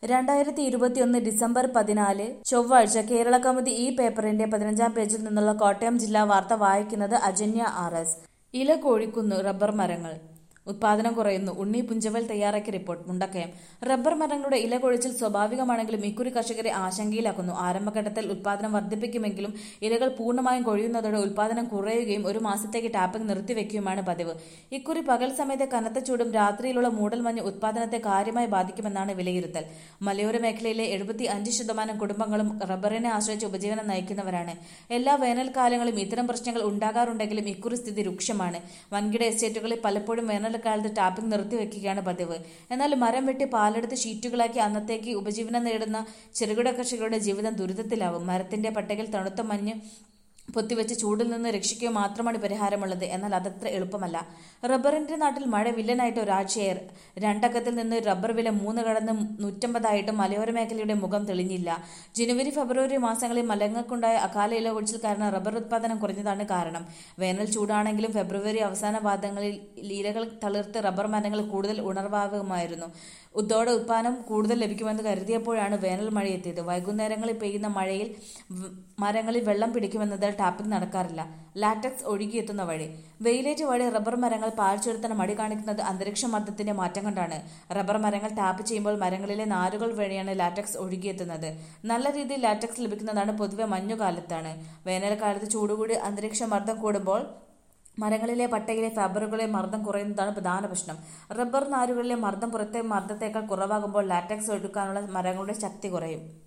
രണ്ടായിരത്തി ഇരുപത്തിയൊന്ന് ഡിസംബർ പതിനാല് ചൊവ്വാഴ്ച കേരള കൗമുദി ഈ പേപ്പറിന്റെ പതിനഞ്ചാം പേജിൽ നിന്നുള്ള കോട്ടയം ജില്ലാ വാർത്ത വായിക്കുന്നത് അജന്യ ആർ എസ് ഇല കോഴിക്കുന്നു റബ്ബർ മരങ്ങൾ ഉത്പാദനം കുറയുന്നു ഉണ്ണി പുഞ്ചവൽ തയ്യാറാക്കിയ റിപ്പോർട്ട് മുണ്ടക്കയം റബ്ബർ മരങ്ങളുടെ ഇല കൊഴിച്ചിൽ സ്വാഭാവികമാണെങ്കിലും ഇക്കുറി കർഷകരെ ആശങ്കയിലാക്കുന്നു ആരംഭഘട്ടത്തിൽ ഉത്പാദനം വർദ്ധിപ്പിക്കുമെങ്കിലും ഇലകൾ പൂർണ്ണമായും കൊഴിയുന്നതോടെ ഉത്പാദനം കുറയുകയും ഒരു മാസത്തേക്ക് ടാപ്പിംഗ് നിർത്തിവെക്കുകയുമാണ് പതിവ് ഇക്കുറി പകൽ സമയത്തെ കനത്ത ചൂടും രാത്രിയിലുള്ള മൂടൽമഞ്ഞ് ഉത്പാദനത്തെ കാര്യമായി ബാധിക്കുമെന്നാണ് വിലയിരുത്തൽ മലയോര മേഖലയിലെ എഴുപത്തി അഞ്ച് ശതമാനം കുടുംബങ്ങളും റബ്ബറിനെ ആശ്രയിച്ച് ഉപജീവനം നയിക്കുന്നവരാണ് എല്ലാ വേനൽക്കാലങ്ങളിലും ഇത്തരം പ്രശ്നങ്ങൾ ഉണ്ടാകാറുണ്ടെങ്കിലും ഇക്കുറി സ്ഥിതി രൂക്ഷമാണ് വൻകിട എസ്റ്റേറ്റുകളിൽ പലപ്പോഴും വേനൽക്കാലത്ത് ടാപ്പിംഗ് നിർത്തിവെക്കുകയാണ് പതിവ് എന്നാൽ മരം വെട്ടി പാലെടുത്ത് ഷീറ്റുകളാക്കി അന്നത്തേക്ക് ഉപജീവനം നേടുന്ന ചെറുകിട കർഷകരുടെ ജീവിതം ദുരിതത്തിലാവും മരത്തിന്റെ പട്ടകിൽ തണുത്ത മഞ്ഞ് പൊത്തിവെച്ച് ചൂടിൽ നിന്ന് രക്ഷിക്കുക മാത്രമാണ് പരിഹാരമുള്ളത് എന്നാൽ അതത്ര എളുപ്പമല്ല റബ്ബറിന്റെ നാട്ടിൽ മഴ വില്ലനായിട്ട് ഒരാഴ്ചയായി രണ്ടക്കത്തിൽ നിന്ന് റബ്ബർ വില മൂന്ന് കടന്ന് നൂറ്റമ്പതായിട്ടും മലയോര മേഖലയുടെ മുഖം തെളിഞ്ഞില്ല ജനുവരി ഫെബ്രുവരി മാസങ്ങളിൽ മലങ്ങൾക്കുണ്ടായ അകാല ഇല ഒഴിച്ചിൽ കാരണം റബ്ബർ ഉത്പാദനം കുറഞ്ഞതാണ് കാരണം വേനൽ ചൂടാണെങ്കിലും ഫെബ്രുവരി അവസാന പാദങ്ങളിൽ ഇലകൾ തളിർത്ത് റബ്ബർ മരങ്ങൾ കൂടുതൽ ഉണർവാകുമായിരുന്നു ഇതോടെ ഉത്പാദനം കൂടുതൽ ലഭിക്കുമെന്ന് കരുതിയപ്പോഴാണ് വേനൽ മഴ എത്തിയത് വൈകുന്നേരങ്ങളിൽ പെയ്യുന്ന മഴയിൽ വ- മരങ്ങളിൽ വെള്ളം പിടിക്കുമെന്നതിൽ ടാപ്പിംഗ് നടക്കാറില്ല ലാറ്റക്സ് ഒഴുകിയെത്തുന്ന വഴി വെയിലേറ്റ് വഴി റബ്ബർ മരങ്ങൾ പാഴ്ചെടുത്താൻ മടി കാണിക്കുന്നത് അന്തരീക്ഷ മർദ്ദത്തിന്റെ മാറ്റം കൊണ്ടാണ് റബ്ബർ മരങ്ങൾ ടാപ്പ് ചെയ്യുമ്പോൾ മരങ്ങളിലെ നാരുകൾ വഴിയാണ് ലാറ്റക്സ് ഒഴുകിയെത്തുന്നത് നല്ല രീതിയിൽ ലാറ്റക്സ് ലഭിക്കുന്നതാണ് പൊതുവെ മഞ്ഞുകാലത്താണ് വേനൽക്കാലത്ത് ചൂടുകൂടി അന്തരീക്ഷ മർദ്ദം കൂടുമ്പോൾ മരങ്ങളിലെ പട്ടയിലെ ഫാബറുകളിലെ മർദ്ദം കുറയുന്നതാണ് പ്രധാന പ്രശ്നം റബ്ബർ നാരുകളിലെ മർദ്ദം പുറത്തെ മർദ്ദത്തേക്കാൾ കുറവാകുമ്പോൾ ലാറ്റക്സ് എടുക്കാനുള്ള മരങ്ങളുടെ ശക്തി കുറയും